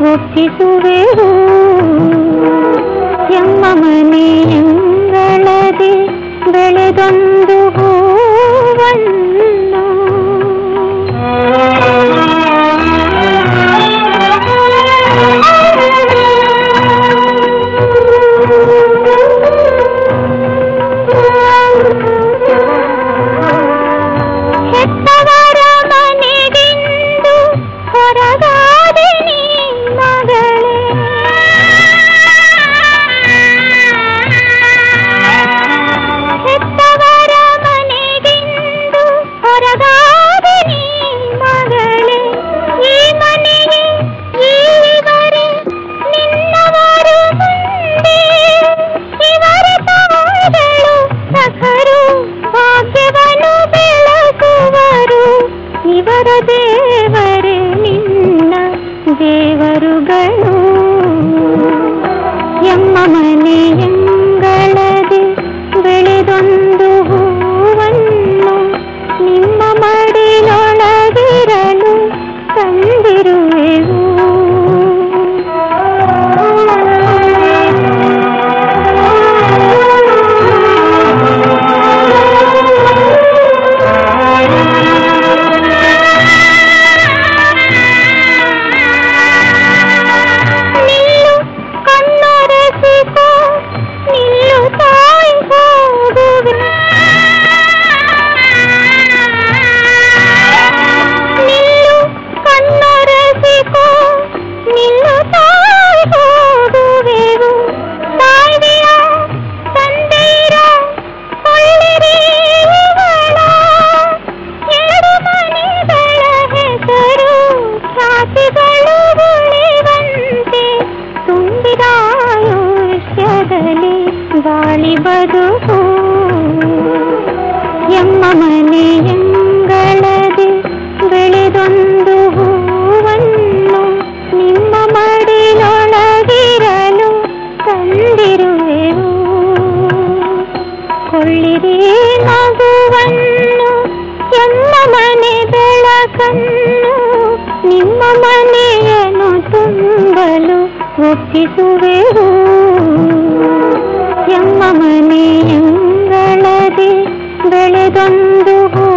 ಒಪ್ಪಿಸುವೆವು ಎಮ್ಮ ಮನೆಯಂಗಳದೆ ಬೆಳೆದೊಂದು ಹೂವನ್ನು ಹೆತ್ತವರ ಮನೆಗಿಂದು ಹೊರಗಾದೆ ನೀ ಮಗಳೇ ಹೆತ್ತವರ ಮನೆಗಿಂದು ಹೊರಗಾದೆ ನೀ ಮಗಳೇ ಈ ಮನೆಗೆ ಈವರೆ ನಿನ್ನವರು ಮುಂದೆ ಇವರ ತಾಗಳು ಸಖರು ಭಾಗ್ಯವನ್ನು ಬೆಳಗುವರು ಇವರ ದೇವರೇ ನಿನ್ನ ದೇವರುಗಳು ಎಮ್ಮ ಮನೆಯಂಗಳದೆ ಬೆಳೆದೊಂದು ಹೂವನ್ನು ನಿಮ್ಮ ಮಡಿಲೊಳಗಿರಲು ತಂದಿರುವೆವು ನಿಲ್ಲು ಕಣ್ಣೊರೆಸಿಕೋ ನಿಲ್ಲು ತಾಯಿ ಹೋಗುವೆ ನಿಲ್ಲು ಕಣ್ಣೊರೆಸಿಕೋ ನಿಲ್ಲು ತಾಯಿ ಹೋಗುವೆವು ತಾಯ್ದೆಯ ತಂದೆಯಿರ ಕೊಳ್ಳಿರಿ ಇವಳ ಎರಡು ಮನೆಗಳ ಹೆಸರು ಖ್ಯಾತಿಗಳು ಉಳಿವಂತೆ ತುಂಬಿದ ಆಯುಷ್ಯದಲ್ಲಿ ಬಾಳಿ ಬದುಕು ಎಮ್ಮ ಮನೆಯಂಗಳದೆ ಬೆಳೆದೊಂದು ಹೂವನ್ನು ನಿಮ್ಮ ಮಡಿಲೊಳಗಿರಲು ತಂದಿರುವೆವು ಕೊಳ್ಳಿರಿ ಮಗುವನ್ನು ಎಮ್ಮ ಮನೆ ಬೆಳಕನ್ನು ನಿಮ್ಮ ಮನೆಯನ್ನು ತುಂಬಲು ಒಪ್ಪಿಸುವೆವು ಎಮ್ಮ ಮನೆಯಂಗಳದೆ ಬೆಳೆದೊಂದು ಹೂ